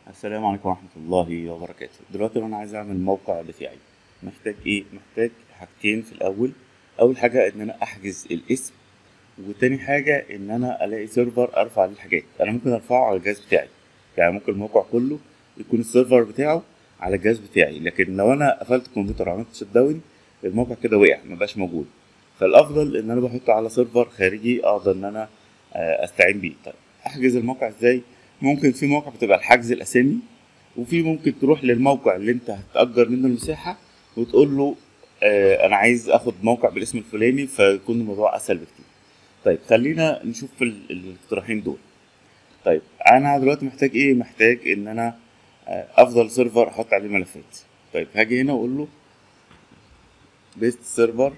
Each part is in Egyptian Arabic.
السلام عليكم ورحمة الله وبركاته دلوقتي لو أنا عايز أعمل موقع بتاعي محتاج إيه؟ محتاج حاجتين في الأول أول حاجة إن أنا أحجز الاسم وتاني حاجة إن أنا ألاقي سيرفر أرفع عليه الحاجات أنا ممكن أرفعه على الجهاز بتاعي يعني ممكن الموقع كله يكون السيرفر بتاعه على الجهاز بتاعي لكن لو أنا قفلت الكمبيوتر وعملت شت داون الموقع كده وقع مبقاش موجود فالأفضل إن أنا بحطه على سيرفر خارجي أقدر إن أنا آه، أستعين بيه طيب أحجز الموقع إزاي؟ ممكن في موقع بتبقى الحجز الأسامي وفي ممكن تروح للموقع اللي انت هتأجر منه المساحة وتقول له آه انا عايز اخد موقع بالاسم الفلاني فيكون الموضوع اسهل بكتير طيب خلينا نشوف ال- الاقتراحين دول طيب انا دلوقتي محتاج ايه محتاج ان انا آه افضل سيرفر احط عليه ملفات طيب هاجي هنا واقول له بيست سيرفر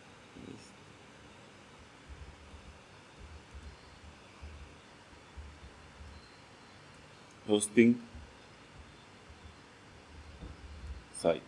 هوستنج سايت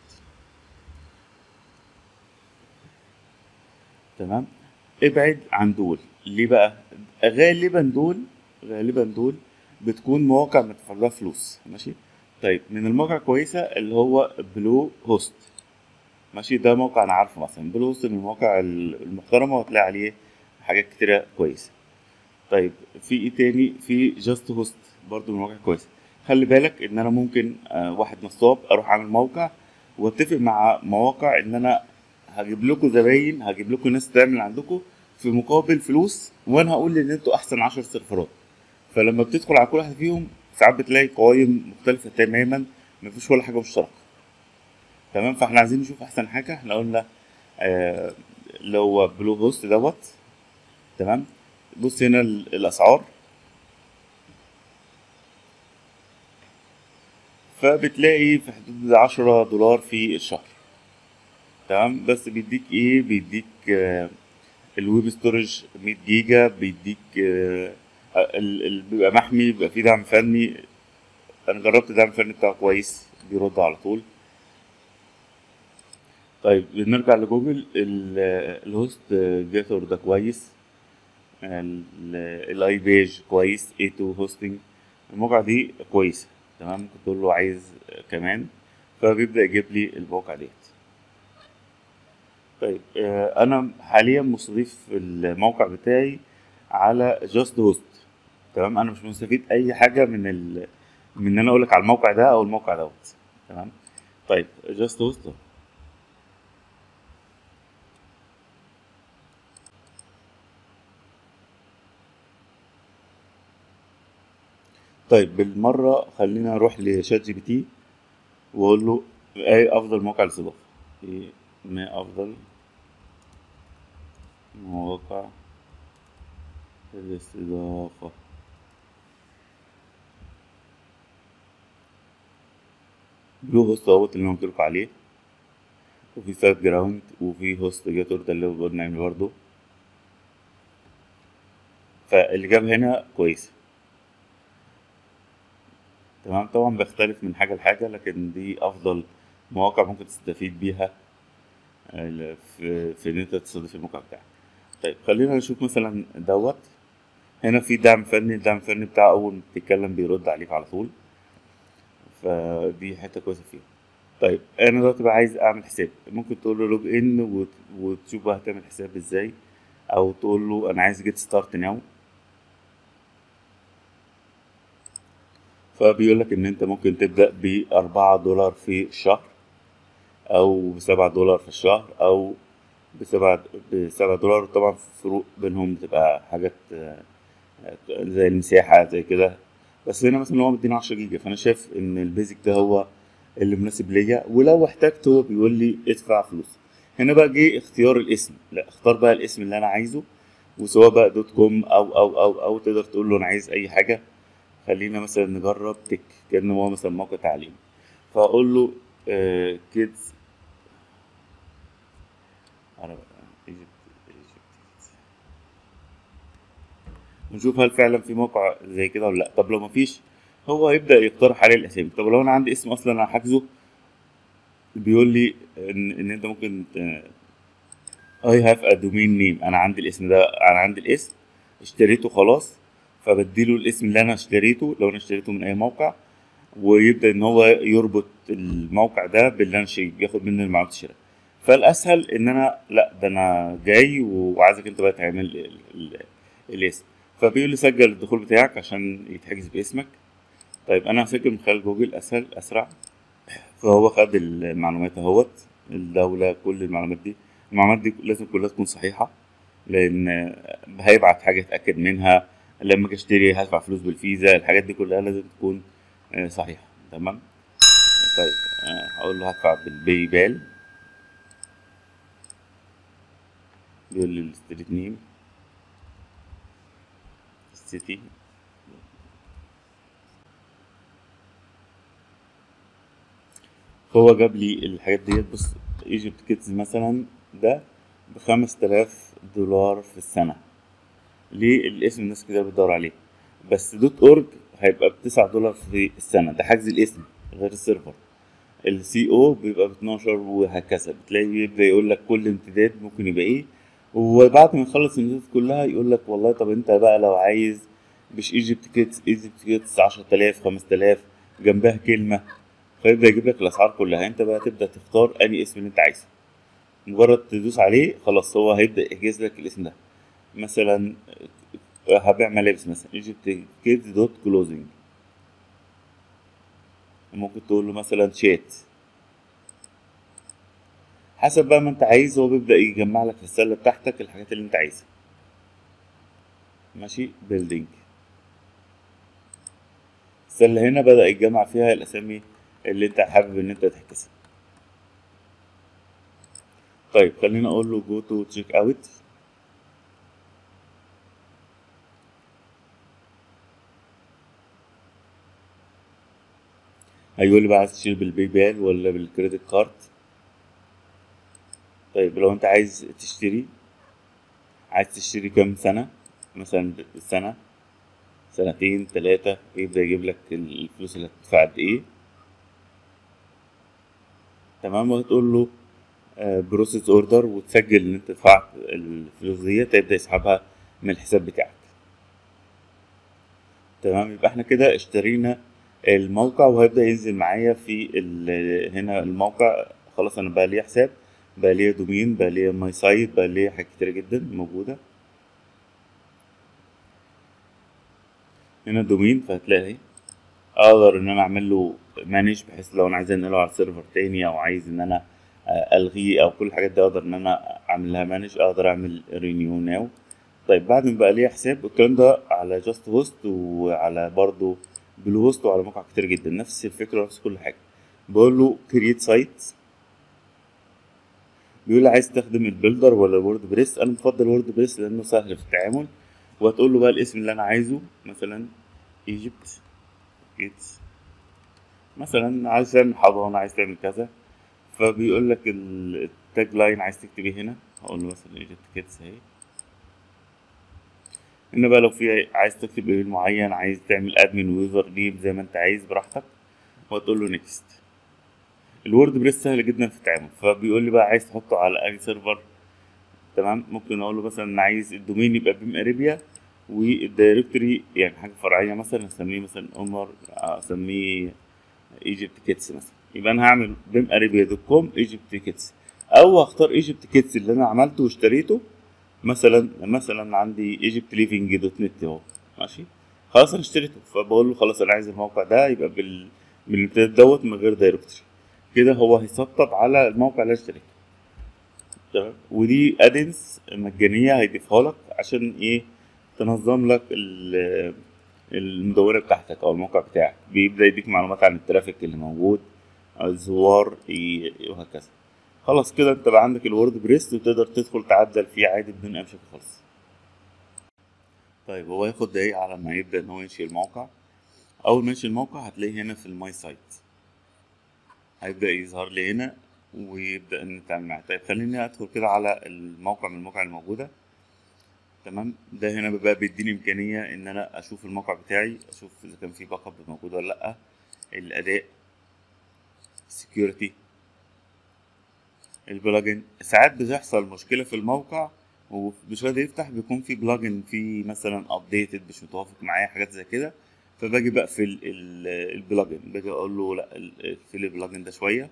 تمام ابعد عن دول ليه بقى غالبا دول غالبا دول بتكون مواقع مدفوع لها فلوس ماشي طيب من المواقع كويسه اللي هو بلو هوست ماشي ده موقع انا عارفه مثلا بلو هوست من المواقع المحترمه وهتلاقي عليه حاجات كتيره كويسه طيب في ايه تاني في جاست هوست برضو من المواقع كويسه خلي بالك ان انا ممكن آه، واحد نصاب اروح اعمل موقع واتفق مع مواقع ان انا هجيب لكم زباين هجيب لكم ناس تعمل عندكم في مقابل فلوس وانا هقول ان انتوا احسن 10 سيرفرات فلما بتدخل على كل واحد فيهم ساعات بتلاقي قوائم مختلفه تماما مفيش ولا حاجه مشتركه تمام فاحنا عايزين نشوف احسن حاجه احنا قلنا آه اللي هو بلو هوست دوت تمام بص هنا ال- الاسعار فبتلاقي في حدود عشرة دولار في الشهر تمام بس بيديك ايه بيديك آه الويب ستورج 100 جيجا بيديك آه ال- ال- بيبقى محمي بيبقى فيه دعم فني انا جربت الدعم الفني بتاعه كويس بيرد على طول طيب نرجع لجوجل ال- الهوست جيتور ده كويس الاي بيج كويس A2 هوستنج الموقع دي كويسه تمام ممكن تقول له عايز كمان فبيبدأ يجيب لي الموقع ديت طيب آه، انا حاليا مستضيف الموقع بتاعي على جاست هوست تمام انا مش مستفيد اي حاجه من ال... من ان انا اقول لك على الموقع ده او الموقع دوت تمام طيب جاست هوست طيب بالمره خلينا نروح لشات جي بي تي واقول له ايه افضل موقع للاستضافه ايه ما افضل مواقع الاستضافه بلو هوست اهوت اللي انا قلت لكم عليه وفي سايت جراوند وفي هوست جيتور ده اللي قلنا نعمل برضه فالإجابة هنا كويسة تمام طبعا بيختلف من حاجة لحاجة لكن دي أفضل مواقع ممكن تستفيد بيها آه، في في إن أنت تستضيف الموقع بتاعك طيب خلينا نشوف مثلا دوت هنا في دعم فني الدعم الفني بتاعه أول ما بتتكلم بيرد عليك على طول فدي حتة كويسة فيه طيب أنا دلوقتي بقى عايز أعمل حساب ممكن تقول له لوج إن وت- وتشوف بقى هتعمل حساب إزاي أو تقول له أنا عايز جيت ستارت ناو فبيقول لك ان انت ممكن تبدا بأربعة دولار في الشهر او بسبعة دولار في الشهر او بسبعة بسبعة دولار طبعا فروق بينهم بتبقى حاجات آه، زي المساحة زي كده بس هنا مثلا هو مدينا 10 جيجا فانا شايف ان البيزك ده هو اللي مناسب ليا ولو احتجت هو بيقول لي ادفع فلوس هنا بقى جه اختيار الاسم لا اختار بقى الاسم اللي انا عايزه وسواء بقى دوت كوم او او او او تقدر تقول له انا عايز اي حاجه خلينا مثلا نجرب تك كأنه هو مثلا موقع تعليم فأقول له كيدز ونشوف هل فعلا في موقع زي كده ولا لا طب لو مفيش هو هيبدأ يقترح عليه الأسامي طب لو أنا عندي اسم أصلا أنا حاجزه بيقول لي إن, إن أنت ممكن اي هاف ا دومين نيم أنا عندي الاسم ده أنا عندي الاسم اشتريته خلاص فبديله الاسم اللي انا اشتريته لو انا اشتريته من اي موقع ويبدا ان هو يربط الموقع ده باللي انا شايف بياخد منه المعلومات الشراء فالاسهل ان انا لا ده انا جاي وعايزك انت بقى تعمل ال- ال- الاسم فبيقول لي سجل الدخول بتاعك عشان يتحجز باسمك طيب انا هسجل من خلال جوجل اسهل اسرع فهو خد المعلومات اهوت الدولة كل المعلومات دي المعلومات دي لازم كلها تكون صحيحة لأن هيبعت حاجة يتأكد منها لما أجي أشتري هدفع فلوس بالفيزا الحاجات دي كلها لازم تكون آه، صحيحة تمام طيب آه، هقول له هدفع بالباي بال بيقول لي الستريت نيم السيتي فهو جاب لي الحاجات ديت بص ايجيبت كيدز مثلا ده بخمس تلاف دولار في السنة ليه الاسم الناس كده بتدور عليه بس دوت اورج هيبقى بتسعة دولار في السنة ده حجز الاسم غير السيرفر السي او بيبقى ب 12 وهكذا بتلاقي بيبدا يقول لك كل امتداد ممكن يبقى ايه وبعد ما يخلص الامتدادات كلها يقول لك والله طب انت بقى لو عايز مش ايجيبت كيدز ايجيبت كيدز 10000 5000 جنبها كلمه فيبدا يجيب لك الاسعار كلها انت بقى تبدا تختار انهي اسم اللي انت عايزه مجرد تدوس عليه خلاص هو هيبدا يحجز لك الاسم ده مثلا هبيع ملابس مثلا ايجيبت كيدز دوت كلوزنج ممكن تقول له مثلا شات حسب بقى ما انت عايز هو بيبدأ يجمع لك في السلة بتاعتك الحاجات اللي انت عايزها ماشي بيلدينج السلة هنا بدأ يتجمع فيها الأسامي اللي انت حابب ان انت تحجزها طيب خلينا اقول له جو تو تشيك اوت هيقول لي بقى عايز تشتري بالباي بال ولا بالكريدت كارد طيب لو انت عايز تشتري عايز تشتري كام سنة مثلا سنة سنتين تلاتة يبدأ يجيب لك الفلوس اللي هتدفع قد ايه تمام وتقول له بروسيس اوردر وتسجل ان انت دفعت الفلوس ديت يبدأ يسحبها من الحساب بتاعك تمام يبقى احنا كده اشترينا الموقع وهيبدأ ينزل معايا في ال- هنا الموقع خلاص انا بقى ليا حساب بقى ليا دومين بقى ليا ماي سايت بقى ليا حاجات كتيرة جدا موجودة هنا دومين فهتلاقي اقدر ان انا اعمل له مانج بحيث لو انا عايز انقله على سيرفر تاني او عايز ان انا آه، الغيه او كل الحاجات دي اقدر ان انا اعمل لها مانج اقدر اعمل رينيو ناو طيب بعد ما بقى ليا حساب الكلام ده على جاست هوست وعلى برضو بلو هوست وعلى مواقع كتير جدا نفس الفكره نفس كل حاجه بقول له كرييت سايت بيقول لي عايز تستخدم البيلدر ولا الورد بريس انا بفضل الورد بريس لانه سهل في التعامل وهتقول له بقى الاسم اللي انا عايزه مثلا ايجيبت كيدز مثلا عايز تعمل حضانه عايز تعمل كذا فبيقول لك ال- التاج لاين عايز تكتب ايه هنا اقول له مثلا ايجيبت كيدز اهي هنا بقى لو في عايز تكتب ايميل معين عايز تعمل ادمن ويوزر نيم زي ما انت عايز براحتك وتقول له نيكست الوورد بريس سهل جدا في التعامل فبيقول لي بقى عايز تحطه على اي سيرفر تمام ممكن اقول له مثلا انا عايز الدومين يبقى بيم اريبيا والدايركتوري يعني حاجه فرعيه مثلا اسميه مثلا عمر اسميه ايجيبت كيتس مثلا يبقى انا هعمل بيم اريبيا دوت كوم ايجيبت كيتس او هختار ايجيبت كيتس اللي انا عملته واشتريته مثلا مثلا عندي ايجيبت ليفنج دوت نت اهو ماشي خلاص انا اشتريته فبقول له خلاص انا عايز الموقع ده يبقى بال بالامتداد دوت من غير دايركتوري كده هو هيسطب على الموقع اللي أنا اشتريته تمام ودي ادنس مجانيه هيضيفها لك عشان ايه تنظم لك ال- المدونه بتاعتك او الموقع بتاعك بيبدا يديك معلومات عن الترافيك اللي موجود الزوار إيه وهكذا خلاص كده انت بقى عندك الوورد بريس وتقدر تدخل تعدل فيه عادي بدون اي مشاكل خالص طيب هو ياخد دقايق على ما يبدا ان هو ينشئ الموقع اول ما ينشئ الموقع هتلاقيه هنا في الماي سايت هيبدا يظهر لي هنا ويبدا ان نتعامل معاه طيب خليني ادخل كده على الموقع من المواقع الموجوده تمام ده هنا بقى بيديني امكانيه ان انا اشوف الموقع بتاعي اشوف اذا كان في باك اب موجود ولا لا الاداء السكيورتي البلجن ساعات بتحصل مشكله في الموقع ومش راضي يفتح بيكون في بلجن في مثلا ابديتد مش متوافق معايا حاجات زي كده فباجي بقفل ال- البلجن باجي اقول له لا ال- اقفل البلجن ده شويه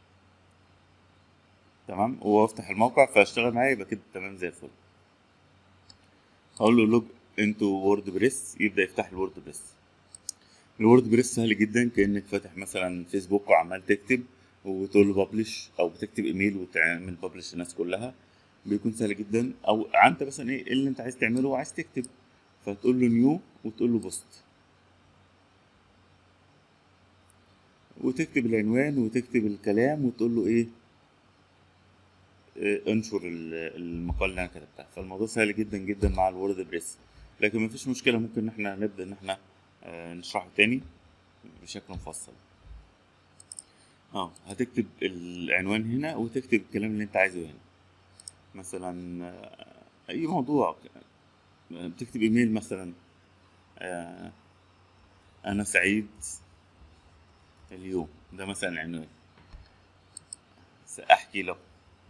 تمام وافتح الموقع فاشتغل معايا يبقى كده تمام زي الفل اقول له لوج انتو وورد بريس يبدا يفتح الوورد بريس الوورد بريس سهل جدا كانك فاتح مثلا فيسبوك وعمال تكتب وتقول له ببلش او بتكتب ايميل وتعمل ببلش للناس كلها بيكون سهل جدا او انت مثلا ايه اللي انت عايز تعمله وعايز تكتب فتقول له نيو وتقول له بوست وتكتب العنوان وتكتب الكلام وتقول له ايه آه، انشر ال- المقال اللي انا كتبتها فالموضوع سهل جدا جدا مع الوورد بريس لكن مفيش مشكله ممكن ان احنا نبدا ان احنا آه، نشرحه تاني بشكل مفصل اه هتكتب العنوان هنا وتكتب الكلام اللي انت عايزه هنا مثلا آه، اي موضوع آه، بتكتب ايميل مثلا آه، انا سعيد اليوم ده مثلا عنوان سأحكي له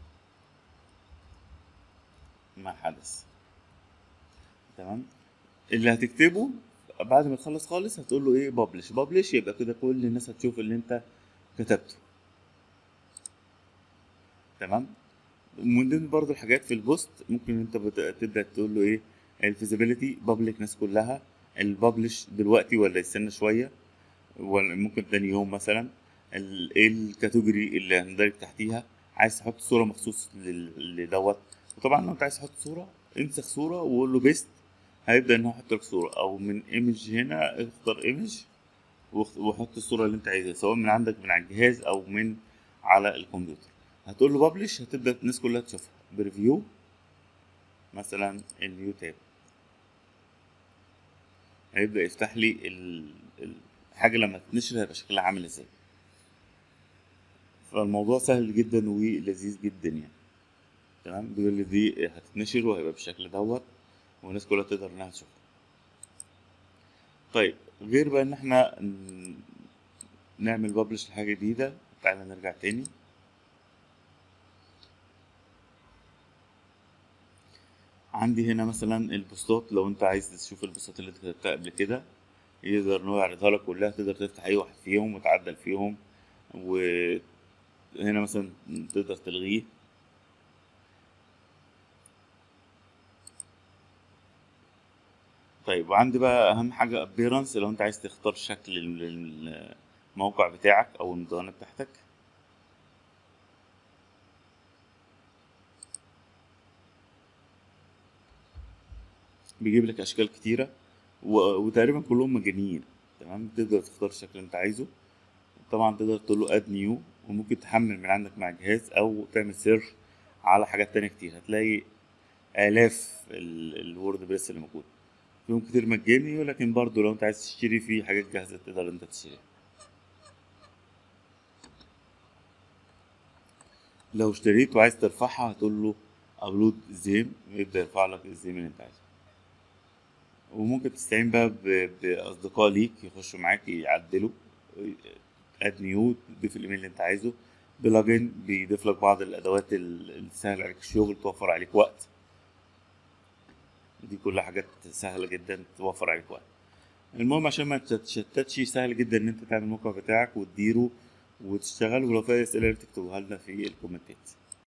ما حدث تمام اللي هتكتبه بعد ما تخلص خالص هتقول له ايه ببلش ببلش يبقى كده كل الناس هتشوف اللي انت كتبته تمام من ضمن برضه الحاجات في البوست ممكن انت بت- تبدا تقول له ايه الفيزيبيليتي بابليك ناس كلها الببلش دلوقتي ولا يستنى شويه ولا ممكن تاني يوم مثلا ال- ايه الكاتيجوري اللي هندرج تحتيها عايز تحط صوره مخصوص لل- لدوت وطبعا لو انت عايز تحط صوره انسخ صوره وقول له بيست هيبدا ان هو يحط لك صوره او من ايمج هنا اختار ايمج وحط الصوره اللي انت عايزها سواء من عندك من على الجهاز او من على الكمبيوتر هتقول له ببلش هتبدا الناس كلها تشوفها بريفيو مثلا النيو تاب هيبدا يفتح لي ال- الحاجه لما تتنشر هيبقى شكلها عامل ازاي فالموضوع سهل جدا ولذيذ جدا يعني تمام بيقول لي دي هتتنشر وهيبقى بالشكل دوت والناس كلها تقدر انها تشوفها طيب غير بقى ان احنا ن- نعمل ببلش لحاجه جديده تعالى نرجع تاني عندي هنا مثلا البوستات لو انت عايز تشوف البوستات اللي انت كتبتها قبل كده يقدر ان هو يعرضها لك كلها تقدر تفتح اي واحد فيهم وتعدل فيهم وهنا مثلا تقدر تلغيه طيب وعندي بقى اهم حاجه ابيرنس لو انت عايز تختار شكل ال- الموقع بتاعك او المدونة بتاعتك بيجيب لك اشكال كتيره و... وتقريبا كلهم مجانيين تمام تقدر تختار الشكل اللي انت عايزه طبعا تقدر تقول له اد نيو وممكن تحمل من عندك مع الجهاز او تعمل سيرش على حاجات تانية كتير هتلاقي آلاف ال- الوورد بريس اللي موجود فيهم كتير مجاني ولكن برضو لو انت عايز تشتري فيه حاجات جاهزة تقدر انت تشتريها لو اشتريت وعايز ترفعها هتقول له ابلود زيم يبدأ يرفع لك الزيم اللي انت عايزه وممكن تستعين بقى ب- بأصدقاء ليك يخشوا معاك يعدلوا اد نيو تضيف الايميل اللي انت عايزه بلجن بيضيف لك بعض الادوات ال- اللي تسهل عليك الشغل توفر عليك وقت دي كلها حاجات سهله جدا توفر عليك وقت المهم عشان ما تتشتتش سهل جدا ان انت تعمل الموقع بتاعك وتديره وتشتغل ولو في اسئله تكتبوها لنا في الكومنتات